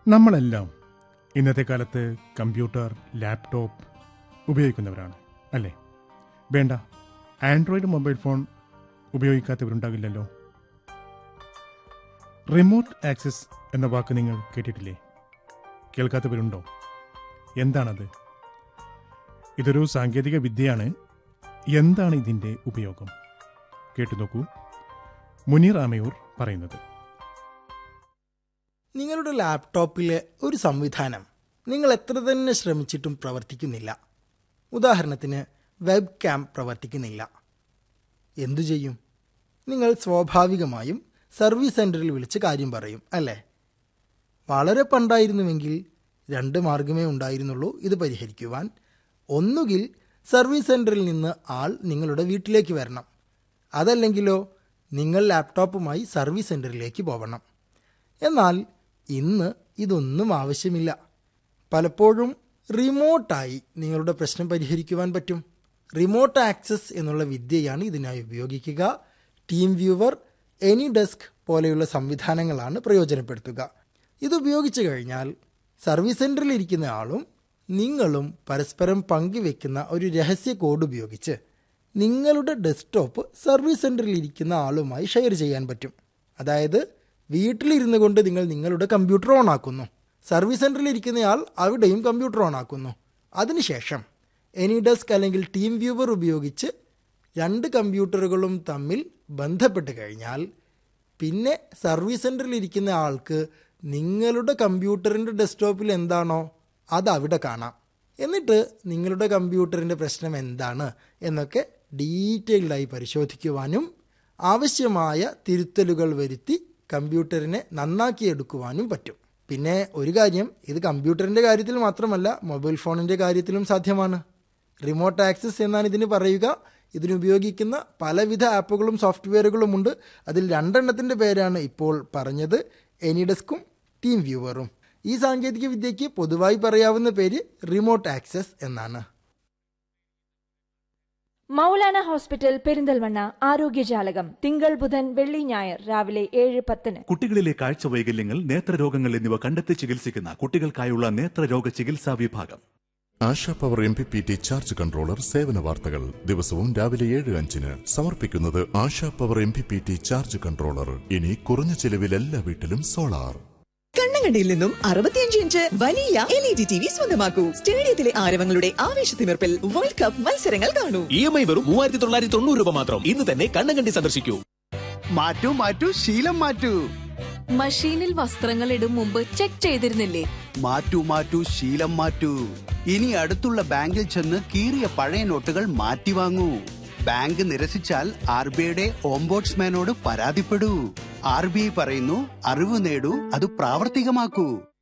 നമ്മളെല്ലാം ഇന്നത്തെ കാലത്ത് കമ്പ്യൂട്ടർ ലാപ്ടോപ്പ് ഉപയോഗിക്കുന്നവരാണ് അല്ലേ വേണ്ട ആൻഡ്രോയിഡ് മൊബൈൽ ഫോൺ ഉപയോഗിക്കാത്തവരുണ്ടാകില്ലല്ലോ റിമോട്ട് ആക്സസ് എന്ന വാക്ക് നിങ്ങൾ കേട്ടിട്ടില്ലേ കേൾക്കാത്തവരുണ്ടോ എന്താണത് ഇതൊരു സാങ്കേതിക വിദ്യയാണ് എന്താണ് ഇതിൻ്റെ ഉപയോഗം കേട്ടു നോക്കൂ മുനീർ ആമയൂർ പറയുന്നത് നിങ്ങളുടെ ലാപ്ടോപ്പിലെ ഒരു സംവിധാനം നിങ്ങൾ എത്ര തന്നെ ശ്രമിച്ചിട്ടും പ്രവർത്തിക്കുന്നില്ല ഉദാഹരണത്തിന് വെബ് ക്യാം പ്രവർത്തിക്കുന്നില്ല എന്തു ചെയ്യും നിങ്ങൾ സ്വാഭാവികമായും സർവീസ് സെൻറ്ററിൽ വിളിച്ച് കാര്യം പറയും അല്ലേ വളരെ പണ്ടായിരുന്നുവെങ്കിൽ രണ്ട് മാർഗമേ ഉണ്ടായിരുന്നുള്ളൂ ഇത് പരിഹരിക്കുവാൻ ഒന്നുകിൽ സർവീസ് സെൻറ്ററിൽ നിന്ന് ആൾ നിങ്ങളുടെ വീട്ടിലേക്ക് വരണം അതല്ലെങ്കിലോ നിങ്ങൾ ലാപ്ടോപ്പുമായി സർവീസ് സെൻറ്ററിലേക്ക് പോകണം എന്നാൽ ഇന്ന് ഇതൊന്നും ആവശ്യമില്ല പലപ്പോഴും റിമോട്ടായി നിങ്ങളുടെ പ്രശ്നം പരിഹരിക്കുവാൻ പറ്റും റിമോട്ട് ആക്സസ് എന്നുള്ള വിദ്യയാണ് ഇതിനായി ഉപയോഗിക്കുക ടീം വ്യൂവർ എനി ഡെസ്ക് പോലെയുള്ള സംവിധാനങ്ങളാണ് പ്രയോജനപ്പെടുത്തുക ഇത് ഉപയോഗിച്ചു കഴിഞ്ഞാൽ സർവീസ് സെൻറ്ററിൽ ഇരിക്കുന്ന ആളും നിങ്ങളും പരസ്പരം പങ്കുവെക്കുന്ന ഒരു രഹസ്യ കോഡ് ഉപയോഗിച്ച് നിങ്ങളുടെ ഡെസ്ക്ടോപ്പ് സർവീസ് സെൻറ്ററിൽ ഇരിക്കുന്ന ആളുമായി ഷെയർ ചെയ്യാൻ പറ്റും അതായത് വീട്ടിലിരുന്നു കൊണ്ട് നിങ്ങൾ നിങ്ങളുടെ കമ്പ്യൂട്ടർ ഓൺ ആക്കുന്നു സർവീസ് സെൻറ്ററിൽ ഇരിക്കുന്നയാൾ അവിടെയും കമ്പ്യൂട്ടർ ഓൺ ആക്കുന്നു അതിനുശേഷം എനി ഡെസ്ക് അല്ലെങ്കിൽ ടീം വ്യൂവർ ഉപയോഗിച്ച് രണ്ട് കമ്പ്യൂട്ടറുകളും തമ്മിൽ ബന്ധപ്പെട്ട് കഴിഞ്ഞാൽ പിന്നെ സർവീസ് സെൻറ്ററിൽ ഇരിക്കുന്ന ആൾക്ക് നിങ്ങളുടെ കമ്പ്യൂട്ടറിൻ്റെ ഡെസ്ക്ടോപ്പിൽ എന്താണോ അത് അവിടെ കാണാം എന്നിട്ട് നിങ്ങളുടെ കമ്പ്യൂട്ടറിൻ്റെ പ്രശ്നം എന്താണ് എന്നൊക്കെ ഡീറ്റെയിൽഡായി പരിശോധിക്കുവാനും ആവശ്യമായ തിരുത്തലുകൾ വരുത്തി കമ്പ്യൂട്ടറിനെ നന്നാക്കിയെടുക്കുവാനും പറ്റും പിന്നെ ഒരു കാര്യം ഇത് കമ്പ്യൂട്ടറിൻ്റെ കാര്യത്തിൽ മാത്രമല്ല മൊബൈൽ ഫോണിൻ്റെ കാര്യത്തിലും സാധ്യമാണ് റിമോട്ട് ആക്സസ് എന്നാണ് ഇതിന് പറയുക ഇതിനുപയോഗിക്കുന്ന പലവിധ ആപ്പുകളും സോഫ്റ്റ്വെയറുകളും ഉണ്ട് അതിൽ രണ്ടെണ്ണത്തിൻ്റെ പേരാണ് ഇപ്പോൾ പറഞ്ഞത് എനിഡെസ്കും ടീം വ്യൂവറും ഈ സാങ്കേതിക വിദ്യയ്ക്ക് പൊതുവായി പറയാവുന്ന പേര് റിമോട്ട് ആക്സസ് എന്നാണ് മൗലാന ഹോസ്പിറ്റൽ പെരിന്തൽമണ്ണ ആരോഗ്യജാലകം തിങ്കൾ ബുധൻ വെള്ളി ഞായർ രാവിലെ ഏഴ് പത്തിന് കുട്ടികളിലെ കാഴ്ച വൈകല്യങ്ങൾ നേത്രരോഗങ്ങൾ എന്നിവ കണ്ടെത്തി ചികിത്സിക്കുന്ന കുട്ടികൾക്കായുള്ള നേത്രരോഗ ചികിത്സാ വിഭാഗം Asha power M P P T charge controller സേവന വാർത്തകൾ ദിവസവും രാവിലെ ഏഴ് അഞ്ചിന് സമർപ്പിക്കുന്നത് Asha power M P P T charge controller ഇനി കുറഞ്ഞ ചെലവിൽ എല്ലാ വീട്ടിലും സോളാർ കണ്ണങ്കണ്ടിയിൽ നിന്നും അറുപത്തിയഞ്ച് ഇഞ്ച് വലിയ L E D T V സ്വന്തമാക്കൂ സ്റ്റേഡിയത്തിലെ ആരവങ്ങളുടെ ആവേശത്തിമിർപ്പിൽ വേൾഡ് കപ്പ് മത്സരങ്ങൾ കാണൂ ഇ എം ഐ വെറും മൂവായിരത്തി തൊള്ളായിരത്തി തൊണ്ണൂറ് രൂപ മാത്രം ഇന്ന് തന്നെ കണ്ണങ്കണ്ടി സന്ദർശിക്കൂ മാറ്റൂ മാറ്റൂ ശീലം മാറ്റൂ മഷീനിൽ വസ്ത്രങ്ങൾ ഇടും മുമ്പ് ചെക്ക് ചെയ്തിരുന്നില്ലേ മാറ്റൂ മാറ്റൂ ശീലം മാറ്റൂ ഇനി അടുത്തുള്ള ബാങ്കിൽ ചെന്ന് കീറിയ പഴയ നോട്ടുകൾ മാറ്റി വാങ്ങൂ ബാങ്ക് നിരസിച്ചാൽ ആർ ബി ഐയുടെ ഓംബോട്സ്മാനോട് പരാതിപ്പെടൂ ആർ ബി ഐ പറയുന്നു അറിവ് നേടൂ അത് പ്രാവർത്തികമാക്കൂ